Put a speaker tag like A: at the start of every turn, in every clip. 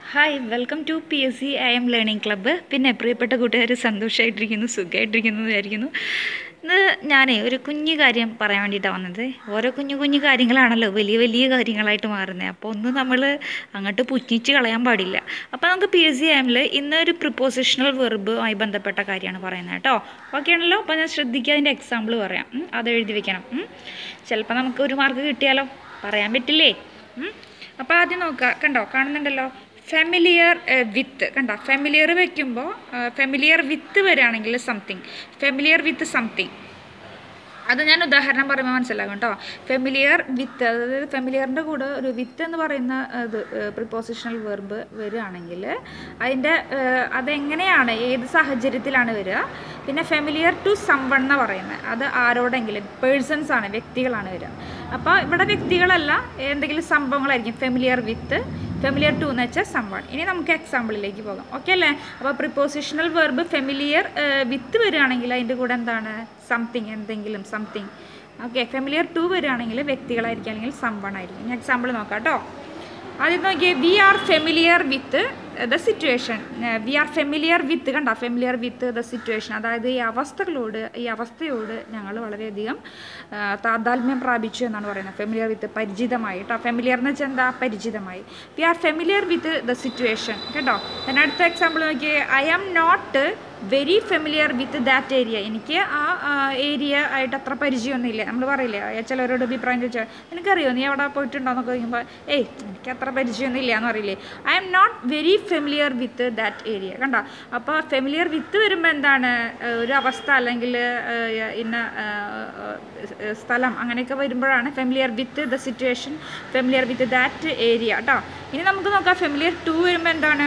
A: Hi welcome to P S C I M learning club പിന്നെ പ്രിയപ്പെട്ട കൂട്ടുകാർ സന്തോഷമായിട്ടിരിക്കുന്നു സുഖമായിട്ടിരിക്കുന്നു വിചാരിക്കുന്നു ഇന്ന് ഞാനേ ഒരു കുഞ്ഞു കാര്യം പറയാൻ വേണ്ടിയിട്ടാണ് വന്നത് ഓരോ കുഞ്ഞു കുഞ്ഞു കാര്യങ്ങളാണല്ലോ വലിയ വലിയ കാര്യങ്ങളായിട്ട് മാറുന്നത് അപ്പോൾ ഒന്നും നമ്മൾ അങ്ങോട്ട് പുറ്റിച്ച് കളയാൻ പാടില്ല അപ്പോൾ നമുക്ക് പി എസ് സി എമ്മിൽ ഇന്ന് ഒരു പ്രിപ്പോസിഷണൽ വെർബുമായി ബന്ധപ്പെട്ട കാര്യമാണ് പറയുന്നത് കേട്ടോ ഓക്കെ ആണല്ലോ അപ്പോൾ ഞാൻ ശ്രദ്ധിക്കുക അതിൻ്റെ എക്സാമ്പിൾ പറയാം ഉം, അത് എഴുതി വെക്കണം ഉം. ചിലപ്പോൾ നമുക്ക് ഒരു മാർക്ക് കിട്ടിയാലോ പറയാൻ പറ്റില്ലേ ഉം. അപ്പോൾ ആദ്യം നോക്കുക കണ്ടോ കാണുന്നുണ്ടല്ലോ ഫെമിലിയർ വിത്ത് കണ്ടോ ഫെമിലിയർ വെക്കുമ്പോൾ ഫെമിലിയർ വിത്ത് വരികയാണെങ്കിൽ സംതിങ് ഫെമിലിയർ വിത്ത് സംതിങ് അത് ഞാൻ ഉദാഹരണം പറയുമ്പോൾ മനസ്സിലാകും കേട്ടോ ഫെമിലിയർ വിത്ത് അതായത് ഫെമിലിയറിൻ്റെ കൂടെ ഒരു വിത്ത് എന്ന് പറയുന്ന ഇത് പ്രിപ്പോസിഷണൽ വെർബ് വരികയാണെങ്കിൽ അതിൻ്റെ അതെങ്ങനെയാണ് ഏത് സാഹചര്യത്തിലാണ് വരിക പിന്നെ ഫെമിലിയർ ടു സംവൺ എന്ന് പറയുന്നത് അത് ആരോടെങ്കിലും പേഴ്സൺസ് ആണ് വ്യക്തികളാണ് വരിക അപ്പോൾ ഇവിടെ വ്യക്തികളല്ല എന്തെങ്കിലും സംഭവങ്ങളായിരിക്കും ഫെമിലിയർ വിത്ത് ഫെമിലിയർ ടു എന്ന് വെച്ചാൽ സംവൺ ഇനി നമുക്ക് എക്സാമ്പിളിലേക്ക് പോകാം ഓക്കെ അല്ലേ അപ്പോൾ പ്രിപ്പോസിഷണൽ വെർബ് ഫെമിലിയർ വിത്ത് വരികയാണെങ്കിൽ അതിൻ്റെ കൂടെ എന്താണ് സംതിങ് എന്തെങ്കിലും സംതിങ് ഓക്കെ ഫെമിലിയർ ടു വരികയാണെങ്കിൽ വ്യക്തികളായിരിക്കും അല്ലെങ്കിൽ സംവൺ ആയിരിക്കും ഇനി എക്സാമ്പിൾ നോക്കാം കേട്ടോ ആദ്യം നോക്കിയേ we are familiar with the situation we are familiar with കണ്ട ഫെമിലിയർ വിത്ത് ദ സിറ്റുവേഷൻ അതായത് ഈ അവസ്ഥകളോട് ഈ അവസ്ഥയോട് ഞങ്ങൾ വളരെയധികം ആ, താതാത്മ്യം പ്രാപിച്ചു എന്നാണ് പറയുന്നത് ഫെമിലിയർ വിത്ത് പരിചിതമായി കേട്ടോ ഫെമിലിയർ എന്ന് വെച്ചാൽ എന്താ പരിചിതമായി we are familiar with the situation കേട്ടോ then അടുത്ത എക്സാമ്പിൾ നോക്കിയേ I am not very familiar with that area എനിക്ക് ആ ഏരിയ ആയിട്ട് അത്ര പരിചയമൊന്നുമില്ല നമ്മൾ പറയില്ലേ ആ, ചിലവരോട് അഭിപ്രായം ചോദിച്ചാൽ നിനക്കറിയോ നീ അവിടെ പോയിട്ടുണ്ടോ എന്നൊക്കെ ചോദിക്കുമ്പോൾ ഏയ് എനിക്ക് അത്ര പരിചയമൊന്നുമില്ല എന്ന് പറയില്ലേ I am not very familiar with that area കണ്ടോ അപ്പോൾ ഫെമിലിയർ വിത്ത് വരുമ്പോൾ എന്താണ് ഏഹ്, ഒരു അവസ്ഥ അല്ലെങ്കിൽ ഏഹ്, ഇന്ന ഏഹ്, ഏഹ്, സ്ഥലം അങ്ങനെയൊക്കെ വരുമ്പോഴാണ് familiar with the situation familiar with that area കേട്ടോ ഇനി നമുക്ക് നോക്കാം ഫെമിലിയർ ടു വരുമ്പോൾ എന്താണ്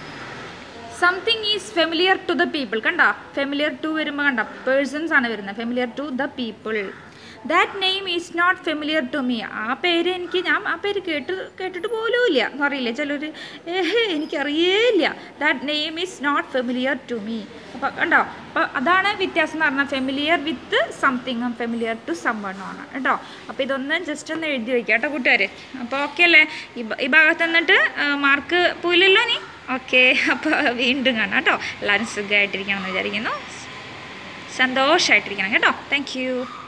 A: something is familiar to the people കണ്ട ഫെമിലിയർ ടു വരുമ്പോൾ കണ്ട പേഴ്സൺസ് ആണ് വരുന്നത് familiar to the people that name is not familiar to me ആ പേര് എനിക്ക് ഞാൻ ആ പേര് കേട്ട് കേട്ടിട്ട് പോലും ഇല്ല എന്ന് അറിയില്ലേ ചിലർ ഏഹ് എനിക്കറിയേയില്ല that name is not familiar to me അപ്പോൾ കണ്ടോ അപ്പോൾ അതാണ് വ്യത്യാസം എന്ന് പറഞ്ഞാൽ ഫെമിലിയർ വിത്ത് സംതിങ്ങും ഫെമിലിയർ ടു സംവണ്ണും ആണ് കേട്ടോ അപ്പോൾ ഇതൊന്ന് ജസ്റ്റ് ഒന്ന് എഴുതി വയ്ക്കാം കേട്ടോ കൂട്ടുകാർ അപ്പോൾ ഓക്കെ അല്ലേ ഈ ഭ- ഈ ഭാഗത്ത് നിന്നിട്ട് മാർക്ക് പോയില്ലല്ലോ നീ ഓക്കെ അപ്പോൾ വീണ്ടും കാണാം കേട്ടോ എല്ലാവരും സുഖമായിട്ടിരിക്കണം എന്ന് വിചാരിക്കുന്നു സന്തോഷമായിട്ടിരിക്കണം കേട്ടോ താങ്ക് യു